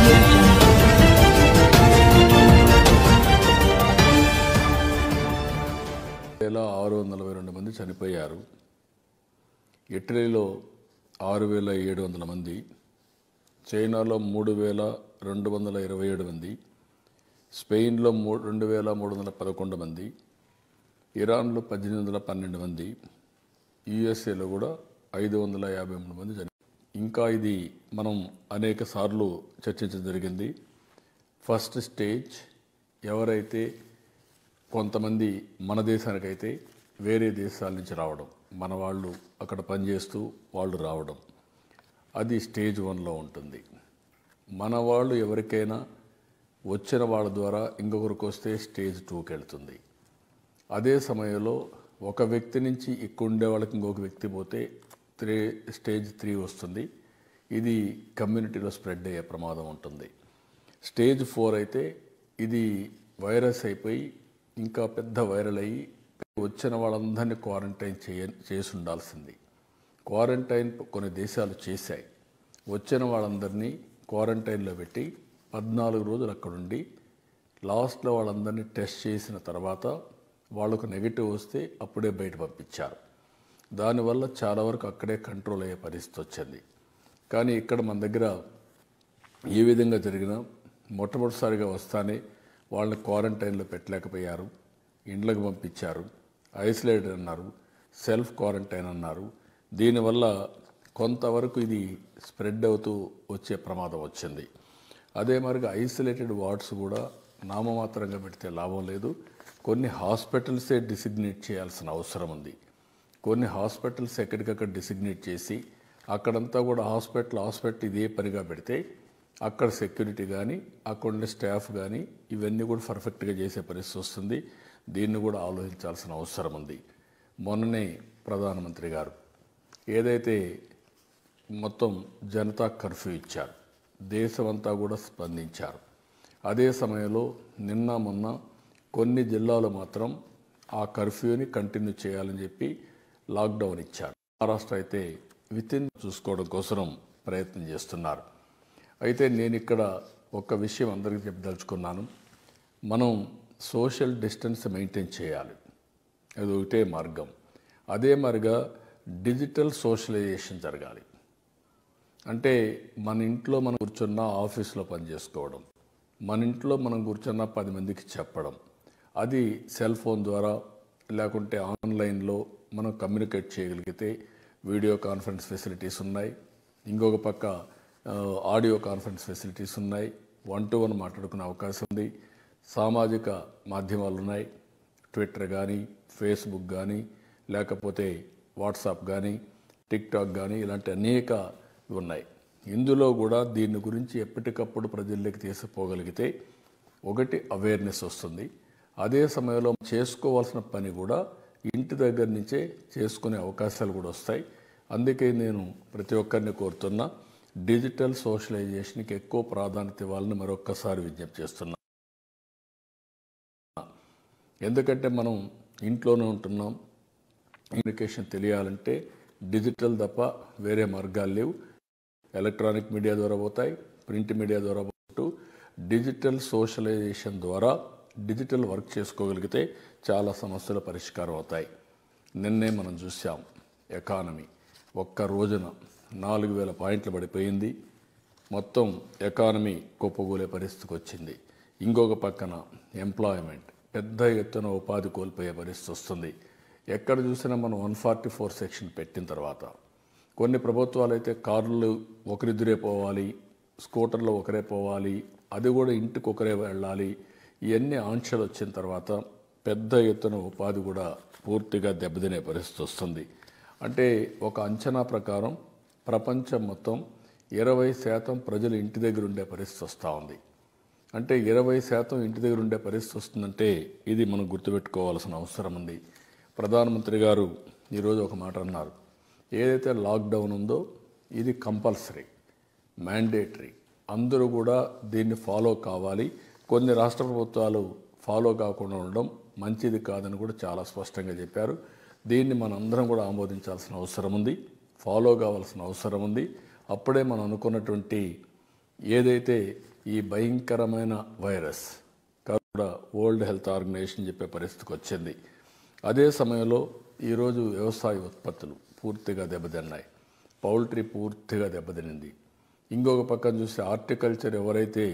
వేల ఆరు వందల నలభై రెండు మంది చనిపోయారు ఇటలీలో ఆరు వేల ఏడు వందల మంది చైనాలో మూడు వేల రెండు వందల ఇరవై ఏడు మంది స్పెయిన్లో మూ రెండు వేల మూడు వందల పదకొండు మంది ఇరాన్లో పద్దెనిమిది వందల పన్నెండు మంది యుఎస్ఏలో కూడా ఐదు వందల యాభై మూడు మంది చని ఇంకా ఇది మనం అనేక సార్లు చర్చించడం జరిగింది ఫస్ట్ స్టేజ్ ఎవరైతే కొంతమంది మన దేశానికైతే వేరే దేశాల నుంచి రావడం మన వాళ్ళు అక్కడ పనిచేస్తూ వాళ్ళు రావడం అది స్టేజ్ వన్లో ఉంటుంది మన వాళ్ళు ఎవరికైనా వచ్చిన వాళ్ళ ద్వారా ఇంకొకరికి వస్తే స్టేజ్ టూకి వెళ్తుంది అదే సమయంలో ఒక వ్యక్తి నుంచి ఇక్కడ ఉండే వాళ్ళకి ఇంకొక వ్యక్తి పోతే త్రీ స్టేజ్ త్రీ వస్తుంది ఇది కమ్యూనిటీలో స్ప్రెడ్ అయ్యే ప్రమాదం ఉంటుంది స్టేజ్ ఫోర్ అయితే ఇది వైరస్ అయిపోయి ఇంకా పెద్ద వైరల్ అయ్యి వచ్చిన వాళ్ళందరినీ క్వారంటైన్ చేయ చేసి ఉండాల్సింది క్వారంటైన్ కొన్ని దేశాలు చేశాయి వచ్చిన వాళ్ళందరినీ క్వారంటైన్లో పెట్టి పద్నాలుగు రోజులు అక్కడుండి లాస్ట్లో వాళ్ళందరినీ టెస్ట్ చేసిన తర్వాత వాళ్ళకు నెగిటివ్ వస్తే అప్పుడే బయట పంపించారు దానివల్ల చాలా వరకు అక్కడే కంట్రోల్ అయ్యే పరిస్థితి వచ్చింది కానీ ఇక్కడ మన దగ్గర ఏ విధంగా జరిగినా మొట్టమొదటిసారిగా వస్తానే వాళ్ళని క్వారంటైన్లో పెట్టలేకపోయారు ఇండ్లకు పంపించారు ఐసోలేట్ అన్నారు సెల్ఫ్ క్వారంటైన్ అన్నారు దీనివల్ల కొంతవరకు ఇది స్ప్రెడ్ అవుతూ వచ్చే ప్రమాదం వచ్చింది అదే మరిగా ఐసోలేటెడ్ వార్డ్స్ కూడా నామమాత్రంగా పెడితే లాభం లేదు కొన్ని హాస్పిటల్సే డిసిగ్నేట్ చేయాల్సిన అవసరం ఉంది కొన్ని హాస్పిటల్స్ ఎక్కడికక్కడ డిసిగ్నేట్ చేసి అక్కడంతా కూడా హాస్పిటల్ హాస్పిటల్ ఇదే పనిగా పెడితే అక్కడ సెక్యూరిటీ కానీ అక్కడ ఉండే స్టాఫ్ కానీ ఇవన్నీ కూడా పర్ఫెక్ట్గా చేసే పరిస్థితి వస్తుంది దీన్ని కూడా ఆలోచించాల్సిన అవసరం ఉంది మొన్ననే ప్రధానమంత్రి గారు ఏదైతే మొత్తం జనతా కర్ఫ్యూ ఇచ్చారు దేశమంతా కూడా స్పందించారు అదే సమయంలో నిన్న మొన్న కొన్ని జిల్లాలు మాత్రం ఆ కర్ఫ్యూని కంటిన్యూ చేయాలని చెప్పి లాక్డౌన్ ఇచ్చారు మహారాష్ట్ర అయితే వితిన్ చూసుకోవడం కోసం ప్రయత్నం చేస్తున్నారు అయితే నేను ఇక్కడ ఒక విషయం అందరికీ చెప్పదలుచుకున్నాను మనం సోషల్ డిస్టెన్స్ మెయింటైన్ చేయాలి అది ఒకటే మార్గం అదే మరిగా డిజిటల్ సోషలైజేషన్ జరగాలి అంటే మన ఇంట్లో మనం కూర్చున్న ఆఫీస్లో పని చేసుకోవడం మన ఇంట్లో మనం కూర్చున్న పది మందికి చెప్పడం అది సెల్ ఫోన్ ద్వారా లేకుంటే ఆన్లైన్లో మనం కమ్యూనికేట్ చేయగలిగితే వీడియో కాన్ఫరెన్స్ ఫెసిలిటీస్ ఉన్నాయి ఇంకొక పక్క ఆ, ఆడియో కాన్ఫరెన్స్ ఫెసిలిటీస్ ఉన్నాయి వన్ టు వన్ మాట్లాడుకునే అవకాశం ఉంది సామాజిక మాధ్యమాలు ఉన్నాయి ట్విట్టర్ కానీ ఫేస్బుక్ కానీ లేకపోతే వాట్సాప్ కానీ టిక్టాక్ కానీ ఇలాంటి అనేక ఉన్నాయి ఇందులో కూడా దీని గురించి ఎప్పటికప్పుడు ప్రజల్లోకి తీసుకుపోగలిగితే ఒకటి అవేర్నెస్ వస్తుంది అదే సమయంలో చేసుకోవాల్సిన పని కూడా ఇంటి దగ్గర నుంచే చేసుకునే అవకాశాలు కూడా వస్తాయి అందుకే నేను ప్రతి ఒక్కరిని కోరుతున్నా డిజిటల్ సోషలైజేషన్కి ఎక్కువ ప్రాధాన్యత ఇవ్వాలని మరొక్కసారి విజ్ఞప్తి చేస్తున్నా ఎందుకంటే మనం ఇంట్లోనే ఉంటున్నాం కమ్యూనికేషన్ తెలియాలంటే డిజిటల్ తప్ప వేరే మార్గాలు లేవు ఎలక్ట్రానిక్ మీడియా ద్వారా పోతాయి ప్రింట్ మీడియా ద్వారా పోతూ డిజిటల్ సోషలైజేషన్ ద్వారా డిజిటల్ వర్క్ చేసుకోగలిగితే చాలా సమస్యలు పరిష్కారం అవుతాయి నిన్నే మనం చూసాం ఎకానమీ ఒక్క రోజున నాలుగు వేల పాయింట్లు పడిపోయింది మొత్తం ఎకానమీ కుప్పగూలే పరిస్థితికి వచ్చింది ఇంకొక పక్కన ఎంప్లాయ్మెంట్ పెద్ద ఎత్తున ఉపాధి కోల్పోయే పరిస్థితి వస్తుంది ఎక్కడ చూసినా మనం వన్ ఫార్టీ ఫోర్ సెక్షన్ పెట్టిన తర్వాత కొన్ని ప్రభుత్వాలు అయితే కార్లు ఒకరిద్దరే పోవాలి స్కూటర్లో ఒకరే పోవాలి అది కూడా ఇంటికి ఒకరే వెళ్ళాలి ఇవన్నీ ఆంక్షలు వచ్చిన తర్వాత పెద్ద ఎత్తున ఉపాధి కూడా పూర్తిగా దెబ్బతినే పరిస్థితి వస్తుంది అంటే ఒక అంచనా ప్రకారం ప్రపంచం మొత్తం ఇరవై శాతం ప్రజలు ఇంటి దగ్గర ఉండే పరిస్థితి వస్తూ ఉంది అంటే ఇరవై శాతం ఇంటి దగ్గర ఉండే పరిస్థితి వస్తుందంటే ఇది మనం గుర్తుపెట్టుకోవాల్సిన అవసరం ఉంది ప్రధానమంత్రి గారు ఈరోజు ఒక మాట అన్నారు ఏదైతే లాక్డౌన్ ఉందో ఇది కంపల్సరీ మ్యాండేటరీ అందరూ కూడా దీన్ని ఫాలో కావాలి కొన్ని రాష్ట్ర ప్రభుత్వాలు ఫాలో కాకుండా ఉండడం మంచిది కాదని కూడా చాలా స్పష్టంగా చెప్పారు దీన్ని మనందరం కూడా ఆమోదించాల్సిన అవసరం ఉంది ఫాలో కావాల్సిన అవసరం ఉంది అప్పుడే మనం అనుకున్నటువంటి ఏదైతే ఈ భయంకరమైన వైరస్ కూడా వరల్డ్ హెల్త్ ఆర్గనైజేషన్ చెప్పే పరిస్థితికి వచ్చింది అదే సమయంలో ఈరోజు వ్యవసాయ ఉత్పత్తులు పూర్తిగా దెబ్బతిన్నాయి పౌల్ట్రీ పూర్తిగా దెబ్బతినింది ఇంకొక పక్కన చూస్తే హార్టికల్చర్ ఎవరైతే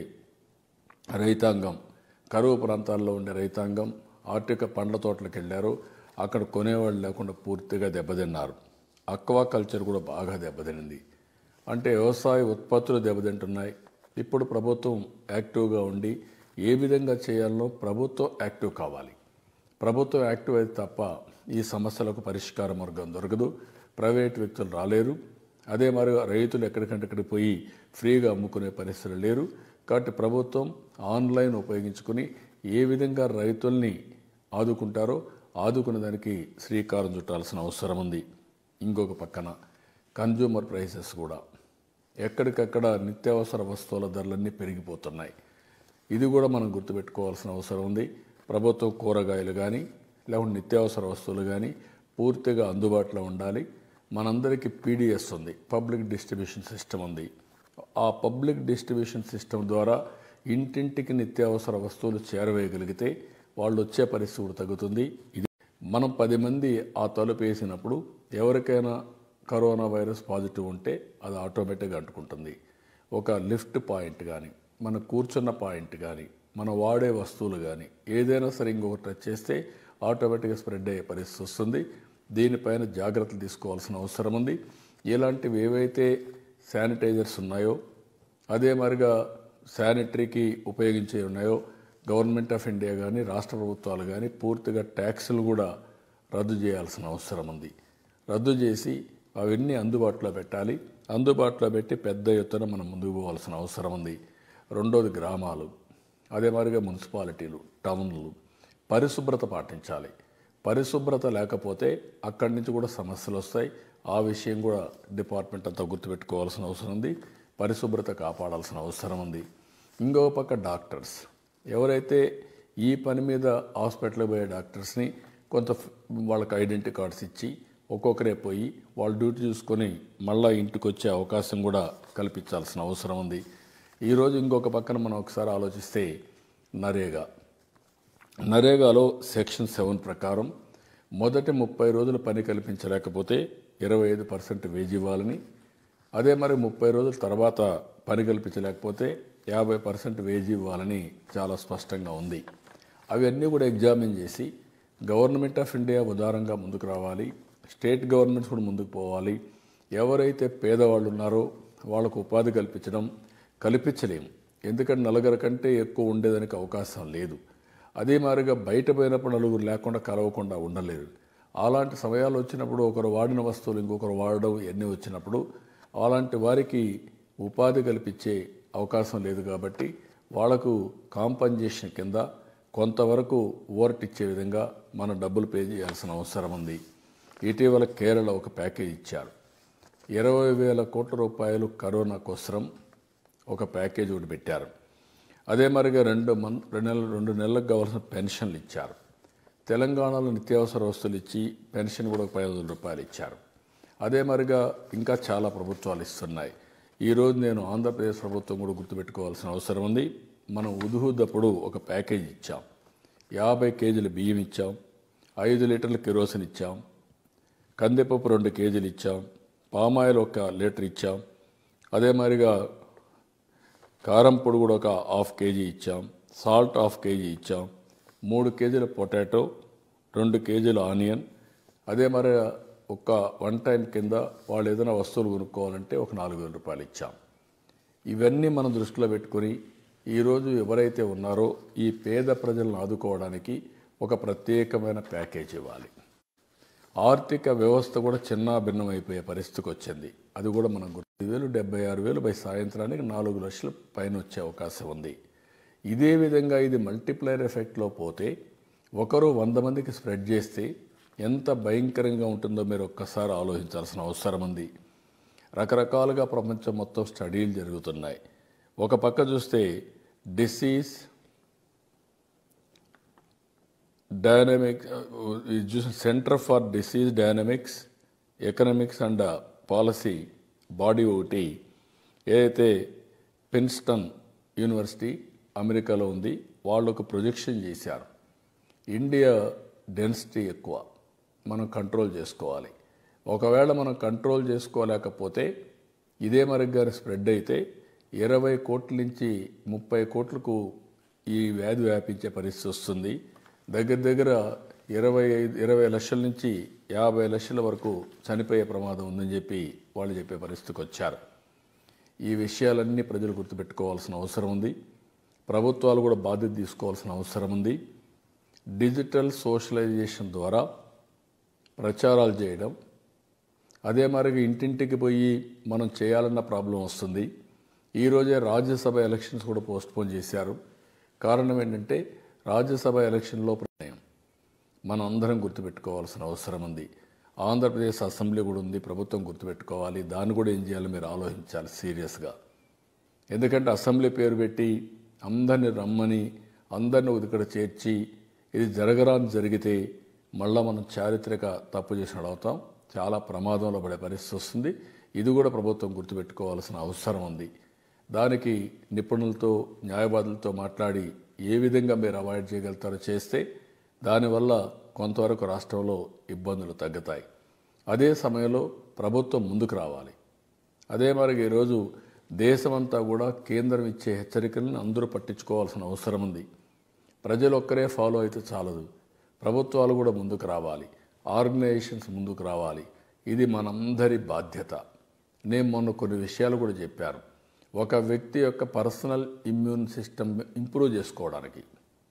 రైతాంగం కరువు ప్రాంతాల్లో ఉండే రైతాంగం ఆర్టిక పండ్ల తోటలకు వెళ్ళారో అక్కడ కొనేవాళ్ళు లేకుండా పూర్తిగా దెబ్బతిన్నారు అక్వా కల్చర్ కూడా బాగా దెబ్బతినింది అంటే వ్యవసాయ ఉత్పత్తులు దెబ్బతింటున్నాయి ఇప్పుడు ప్రభుత్వం యాక్టివ్గా ఉండి ఏ విధంగా చేయాలో ప్రభుత్వం యాక్టివ్ కావాలి ప్రభుత్వం యాక్టివ్ అయితే తప్ప ఈ సమస్యలకు పరిష్కార మార్గం దొరకదు ప్రైవేట్ వ్యక్తులు రాలేరు అదే మరి రైతులు ఎక్కడికంటే పోయి ఫ్రీగా అమ్ముకునే పరిస్థితులు లేరు కాబట్టి ప్రభుత్వం ఆన్లైన్ ఉపయోగించుకుని ఏ విధంగా రైతుల్ని ఆదుకుంటారో ఆదుకునే దానికి శ్రీకారం చుట్టాల్సిన అవసరం ఉంది ఇంకొక పక్కన కన్జ్యూమర్ ప్రైసెస్ కూడా ఎక్కడికక్కడ నిత్యావసర వస్తువుల ధరలన్నీ పెరిగిపోతున్నాయి ఇది కూడా మనం గుర్తుపెట్టుకోవాల్సిన అవసరం ఉంది ప్రభుత్వం కూరగాయలు కానీ లేకుంటే నిత్యావసర వస్తువులు కానీ పూర్తిగా అందుబాటులో ఉండాలి మనందరికీ పీడిఎస్ ఉంది పబ్లిక్ డిస్ట్రిబ్యూషన్ సిస్టమ్ ఉంది ఆ పబ్లిక్ డిస్ట్రిబ్యూషన్ సిస్టమ్ ద్వారా ఇంటింటికి నిత్యావసర వస్తువులు చేరవేయగలిగితే వాళ్ళు వచ్చే పరిస్థితి కూడా తగ్గుతుంది ఇది మనం పది మంది ఆ తలుపు వేసినప్పుడు ఎవరికైనా కరోనా వైరస్ పాజిటివ్ ఉంటే అది ఆటోమేటిక్గా అంటుకుంటుంది ఒక లిఫ్ట్ పాయింట్ కానీ మన కూర్చున్న పాయింట్ కానీ మనం వాడే వస్తువులు కానీ ఏదైనా సరే ఇంకొకటి టచ్ చేస్తే ఆటోమేటిక్గా స్ప్రెడ్ అయ్యే పరిస్థితి వస్తుంది దీనిపైన జాగ్రత్తలు తీసుకోవాల్సిన అవసరం ఉంది ఇలాంటివి ఏవైతే శానిటైజర్స్ ఉన్నాయో అదే మరిగా శానిటరీకి ఉపయోగించే ఉన్నాయో గవర్నమెంట్ ఆఫ్ ఇండియా కానీ రాష్ట్ర ప్రభుత్వాలు కానీ పూర్తిగా ట్యాక్సులు కూడా రద్దు చేయాల్సిన అవసరం ఉంది రద్దు చేసి అవన్నీ అందుబాటులో పెట్టాలి అందుబాటులో పెట్టి పెద్ద ఎత్తున మనం ముందుకు పోవాల్సిన అవసరం ఉంది రెండోది గ్రామాలు అదే మాదిరిగా మున్సిపాలిటీలు టౌన్లు పరిశుభ్రత పాటించాలి పరిశుభ్రత లేకపోతే అక్కడి నుంచి కూడా సమస్యలు వస్తాయి ఆ విషయం కూడా డిపార్ట్మెంట్ అంతా గుర్తుపెట్టుకోవాల్సిన అవసరం ఉంది పరిశుభ్రత కాపాడాల్సిన అవసరం ఉంది ఇంకో పక్క డాక్టర్స్ ఎవరైతే ఈ పని మీద హాస్పిటల్కి పోయే డాక్టర్స్ని కొంత వాళ్ళకి ఐడెంటిటీ కార్డ్స్ ఇచ్చి ఒక్కొక్కరే పోయి వాళ్ళ డ్యూటీ చూసుకొని మళ్ళా ఇంటికి వచ్చే అవకాశం కూడా కల్పించాల్సిన అవసరం ఉంది ఈరోజు ఇంకొక పక్కన మనం ఒకసారి ఆలోచిస్తే నరేగా నరేగాలో సెక్షన్ సెవెన్ ప్రకారం మొదటి ముప్పై రోజులు పని కల్పించలేకపోతే ఇరవై ఐదు పర్సెంట్ వేజ్ ఇవ్వాలని అదే మరి ముప్పై రోజుల తర్వాత పని కల్పించలేకపోతే యాభై పర్సెంట్ వేజ్ ఇవ్వాలని చాలా స్పష్టంగా ఉంది అవన్నీ కూడా ఎగ్జామిన్ చేసి గవర్నమెంట్ ఆఫ్ ఇండియా ఉదారంగా ముందుకు రావాలి స్టేట్ గవర్నమెంట్స్ కూడా ముందుకు పోవాలి ఎవరైతే పేదవాళ్ళు ఉన్నారో వాళ్ళకు ఉపాధి కల్పించడం కల్పించలేము ఎందుకంటే నలుగురు కంటే ఎక్కువ ఉండేదానికి అవకాశం లేదు అదే మాదిరిగా బయట పోయినప్పుడు నలుగురు లేకుండా కలవకుండా ఉండలేరు అలాంటి సమయాలు వచ్చినప్పుడు ఒకరు వాడిన వస్తువులు ఇంకొకరు వాడడం ఇవన్నీ వచ్చినప్పుడు అలాంటి వారికి ఉపాధి కల్పించే అవకాశం లేదు కాబట్టి వాళ్లకు కాంపన్సేషన్ కింద కొంతవరకు ఓవర్ట్ ఇచ్చే విధంగా మనం డబ్బులు పే చేయాల్సిన అవసరం ఉంది ఇటీవల కేరళ ఒక ప్యాకేజ్ ఇచ్చారు ఇరవై వేల కోట్ల రూపాయలు కరోనా కోసరం ఒక ప్యాకేజ్ ఒకటి పెట్టారు అదే మరిగా రెండు మన్ రెండు నెలలు రెండు నెలలకు కావాల్సిన పెన్షన్లు ఇచ్చారు తెలంగాణలో నిత్యావసర వస్తువులు ఇచ్చి పెన్షన్ కూడా ఒక పది వందల రూపాయలు ఇచ్చారు అదే మరిగా ఇంకా చాలా ప్రభుత్వాలు ఇస్తున్నాయి ఈరోజు నేను ఆంధ్రప్రదేశ్ ప్రభుత్వం కూడా గుర్తుపెట్టుకోవాల్సిన అవసరం ఉంది మనం ఉదుహుద్దప్పుడు ఒక ప్యాకేజ్ ఇచ్చాం యాభై కేజీల బియ్యం ఇచ్చాం ఐదు లీటర్ల కిరోసిన్ ఇచ్చాం కందిపప్పు రెండు కేజీలు ఇచ్చాం పామాయిల్ ఒక లీటర్ ఇచ్చాం అదే మాదిరిగా కారం పొడి కూడా ఒక హాఫ్ కేజీ ఇచ్చాం సాల్ట్ హాఫ్ కేజీ ఇచ్చాం మూడు కేజీల పొటాటో రెండు కేజీల ఆనియన్ అదే మరి ఒక వన్ టైం కింద వాళ్ళు ఏదైనా వస్తువులు కొనుక్కోవాలంటే ఒక నాలుగు వేల రూపాయలు ఇచ్చాం ఇవన్నీ మనం దృష్టిలో పెట్టుకొని ఈరోజు ఎవరైతే ఉన్నారో ఈ పేద ప్రజలను ఆదుకోవడానికి ఒక ప్రత్యేకమైన ప్యాకేజ్ ఇవ్వాలి ఆర్థిక వ్యవస్థ కూడా చిన్న భిన్నమైపోయే పరిస్థితికి వచ్చింది అది కూడా మనం గుర్తు వేలు డెబ్బై ఆరు వేలు బై సాయంత్రానికి నాలుగు లక్షల పైన వచ్చే అవకాశం ఉంది ఇదే విధంగా ఇది మల్టిప్లైర్ ఎఫెక్ట్లో పోతే ఒకరు వంద మందికి స్ప్రెడ్ చేస్తే ఎంత భయంకరంగా ఉంటుందో మీరు ఒక్కసారి ఆలోచించాల్సిన అవసరం ఉంది రకరకాలుగా ప్రపంచం మొత్తం స్టడీలు జరుగుతున్నాయి ఒక పక్క చూస్తే disease dynamic centre for disease dynamics economics and policy body ఒకటి ఏదైతే పిన్స్టన్ యూనివర్సిటీ అమెరికాలో ఉంది వాళ్ళు ఒక ప్రొజెక్షన్ చేశారు ఇండియా డెన్సిటీ ఎక్కువ మనం కంట్రోల్ చేసుకోవాలి ఒకవేళ మనం కంట్రోల్ చేసుకోలేకపోతే ఇదే మరిగ్గానే స్ప్రెడ్ అయితే ఇరవై కోట్ల నుంచి ముప్పై కోట్లకు ఈ వ్యాధి వ్యాపించే పరిస్థితి వస్తుంది దగ్గర దగ్గర ఇరవై ఐదు ఇరవై లక్షల నుంచి యాభై లక్షల వరకు చనిపోయే ప్రమాదం ఉందని చెప్పి వాళ్ళు చెప్పే పరిస్థితికి వచ్చారు ఈ విషయాలన్నీ ప్రజలు గుర్తుపెట్టుకోవాల్సిన అవసరం ఉంది ప్రభుత్వాలు కూడా బాధ్యత తీసుకోవాల్సిన అవసరం ఉంది డిజిటల్ సోషలైజేషన్ ద్వారా ప్రచారాలు చేయడం అదే మరి ఇంటింటికి పోయి మనం చేయాలన్న ప్రాబ్లం వస్తుంది ఈరోజే రాజ్యసభ ఎలక్షన్స్ కూడా పోస్ట్పోన్ చేశారు కారణం ఏంటంటే రాజ్యసభ ఎలక్షన్లో ప్రమేయం మనం అందరం గుర్తుపెట్టుకోవాల్సిన అవసరం ఉంది ఆంధ్రప్రదేశ్ అసెంబ్లీ కూడా ఉంది ప్రభుత్వం గుర్తుపెట్టుకోవాలి దాన్ని కూడా ఏం చేయాలో మీరు ఆలోచించాలి సీరియస్గా ఎందుకంటే అసెంబ్లీ పేరు పెట్టి అందరిని రమ్మని అందరిని ఇక్కడ చేర్చి ఇది జరగరాని జరిగితే మళ్ళా మనం చారిత్రక తప్పు చేసిన అవుతాం చాలా ప్రమాదంలో పడే పరిస్థితి వస్తుంది ఇది కూడా ప్రభుత్వం గుర్తుపెట్టుకోవాల్సిన అవసరం ఉంది దానికి నిపుణులతో న్యాయవాదులతో మాట్లాడి ఏ విధంగా మీరు అవాయిడ్ చేయగలుగుతారో చేస్తే దానివల్ల కొంతవరకు రాష్ట్రంలో ఇబ్బందులు తగ్గుతాయి అదే సమయంలో ప్రభుత్వం ముందుకు రావాలి అదే మరి ఈరోజు దేశమంతా కూడా కేంద్రం ఇచ్చే హెచ్చరికలను అందరూ పట్టించుకోవాల్సిన అవసరం ఉంది ప్రజలు ఒక్కరే ఫాలో అయితే చాలదు ప్రభుత్వాలు కూడా ముందుకు రావాలి ఆర్గనైజేషన్స్ ముందుకు రావాలి ఇది మనందరి బాధ్యత నేను మొన్న కొన్ని విషయాలు కూడా చెప్పాను ఒక వ్యక్తి యొక్క పర్సనల్ ఇమ్యూన్ సిస్టమ్ ఇంప్రూవ్ చేసుకోవడానికి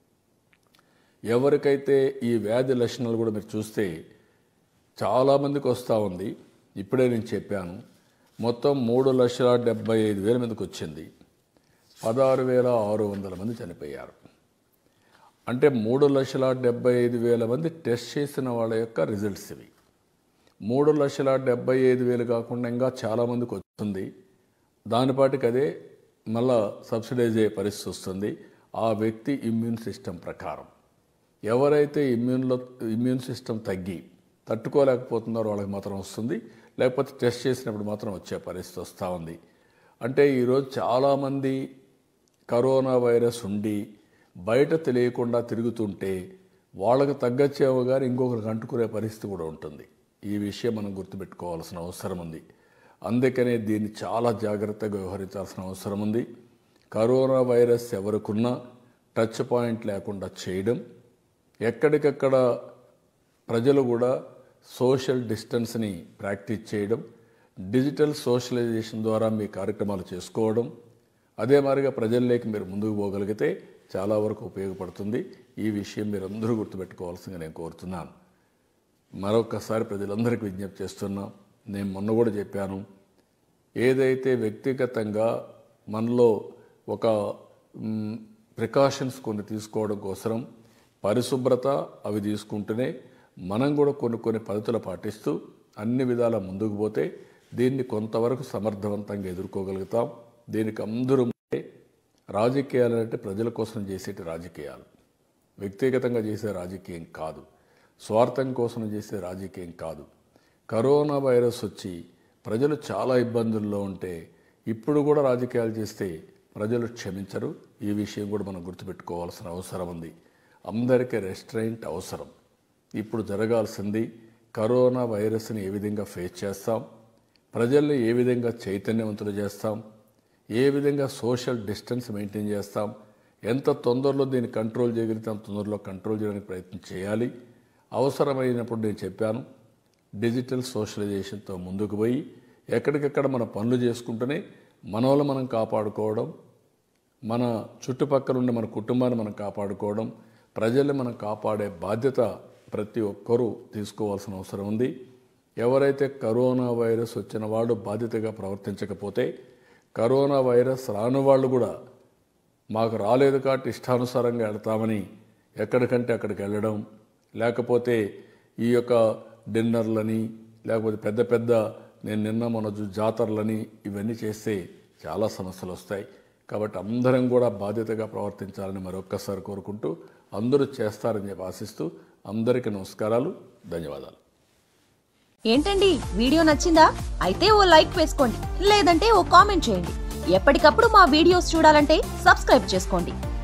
ఎవరికైతే ఈ వ్యాధి లక్షణాలు కూడా మీరు చూస్తే చాలామందికి వస్తూ ఉంది ఇప్పుడే నేను చెప్పాను మొత్తం మూడు లక్షల డెబ్బై ఐదు వేల మందికి వచ్చింది పదహారు వేల ఆరు వందల మంది చనిపోయారు అంటే మూడు లక్షల డెబ్బై ఐదు వేల మంది టెస్ట్ చేసిన వాళ్ళ యొక్క రిజల్ట్స్ ఇవి మూడు లక్షల డెబ్బై ఐదు వేలు కాకుండా ఇంకా చాలామందికి వస్తుంది దానిపాటికి అదే మళ్ళా సబ్సిడైజ్ అయ్యే పరిస్థితి వస్తుంది ఆ వ్యక్తి ఇమ్యూన్ సిస్టమ్ ప్రకారం ఎవరైతే ఇమ్యూన్లో ఇమ్యూన్ సిస్టమ్ తగ్గి తట్టుకోలేకపోతున్నారో వాళ్ళకి మాత్రం వస్తుంది లేకపోతే టెస్ట్ చేసినప్పుడు మాత్రం వచ్చే పరిస్థితి వస్తూ ఉంది అంటే ఈరోజు చాలామంది కరోనా వైరస్ ఉండి బయట తెలియకుండా తిరుగుతుంటే వాళ్ళకు తగ్గచ్చేమో కానీ ఇంకొకరికి అంటుకునే పరిస్థితి కూడా ఉంటుంది ఈ విషయం మనం గుర్తుపెట్టుకోవాల్సిన అవసరం ఉంది అందుకనే దీన్ని చాలా జాగ్రత్తగా వ్యవహరించాల్సిన అవసరం ఉంది కరోనా వైరస్ ఎవరికున్నా టచ్ పాయింట్ లేకుండా చేయడం ఎక్కడికక్కడ ప్రజలు కూడా సోషల్ డిస్టెన్స్ని ప్రాక్టీస్ చేయడం డిజిటల్ సోషలైజేషన్ ద్వారా మీ కార్యక్రమాలు చేసుకోవడం అదే మాదిరిగా ప్రజల్లోకి మీరు ముందుకు పోగలిగితే చాలా వరకు ఉపయోగపడుతుంది ఈ విషయం మీరు అందరూ గుర్తుపెట్టుకోవాల్సిందిగా నేను కోరుతున్నాను మరొకసారి ప్రజలందరికీ విజ్ఞప్తి చేస్తున్నాం నేను మొన్న కూడా చెప్పాను ఏదైతే వ్యక్తిగతంగా మనలో ఒక ప్రికాషన్స్ కొన్ని తీసుకోవడం కోసం పరిశుభ్రత అవి తీసుకుంటూనే మనం కూడా కొన్ని కొన్ని పద్ధతులు పాటిస్తూ అన్ని విధాల ముందుకు పోతే దీన్ని కొంతవరకు సమర్థవంతంగా ఎదుర్కోగలుగుతాం దీనికి అందరూ రాజకీయాలు అంటే ప్రజల కోసం చేసేటి రాజకీయాలు వ్యక్తిగతంగా చేసే రాజకీయం కాదు స్వార్థం కోసం చేసే రాజకీయం కాదు కరోనా వైరస్ వచ్చి ప్రజలు చాలా ఇబ్బందుల్లో ఉంటే ఇప్పుడు కూడా రాజకీయాలు చేస్తే ప్రజలు క్షమించరు ఈ విషయం కూడా మనం గుర్తుపెట్టుకోవాల్సిన అవసరం ఉంది అందరికీ రెస్ట్రైంట్ అవసరం ఇప్పుడు జరగాల్సింది కరోనా వైరస్ని ఏ విధంగా ఫేస్ చేస్తాం ప్రజల్ని ఏ విధంగా చైతన్యవంతులు చేస్తాం ఏ విధంగా సోషల్ డిస్టెన్స్ మెయింటైన్ చేస్తాం ఎంత తొందరలో దీన్ని కంట్రోల్ చేయగలిగితే అంత తొందరలో కంట్రోల్ చేయడానికి ప్రయత్నం చేయాలి అవసరమైనప్పుడు నేను చెప్పాను డిజిటల్ సోషలైజేషన్తో ముందుకు పోయి ఎక్కడికెక్కడ మన పనులు చేసుకుంటూనే మన వల్ల మనం కాపాడుకోవడం మన చుట్టుపక్కల ఉండే మన కుటుంబాన్ని మనం కాపాడుకోవడం ప్రజల్ని మనం కాపాడే బాధ్యత ప్రతి ఒక్కరూ తీసుకోవాల్సిన అవసరం ఉంది ఎవరైతే కరోనా వైరస్ వచ్చిన వాడు బాధ్యతగా ప్రవర్తించకపోతే కరోనా వైరస్ రాని వాళ్ళు కూడా మాకు రాలేదు కాబట్టి ఇష్టానుసారంగా వెళ్తామని ఎక్కడికంటే అక్కడికి వెళ్ళడం లేకపోతే ఈ యొక్క డిన్నర్లని లేకపోతే పెద్ద పెద్ద నేను నిన్న మన జాతరలని ఇవన్నీ చేస్తే చాలా సమస్యలు వస్తాయి కాబట్టి అందరం కూడా బాధ్యతగా ప్రవర్తించాలని మరొక్కసారి కోరుకుంటూ అందరూ చేస్తారని చెప్పి ఆశిస్తూ అందరికీ నమస్కారాలు ధన్యవాదాలు ఏంటండి వీడియో నచ్చిందా అయితే ఓ లైక్ వేసుకోండి లేదంటే ఓ కామెంట్ చేయండి ఎప్పటికప్పుడు మా వీడియోస్ చూడాలంటే సబ్స్క్రైబ్ చేసుకోండి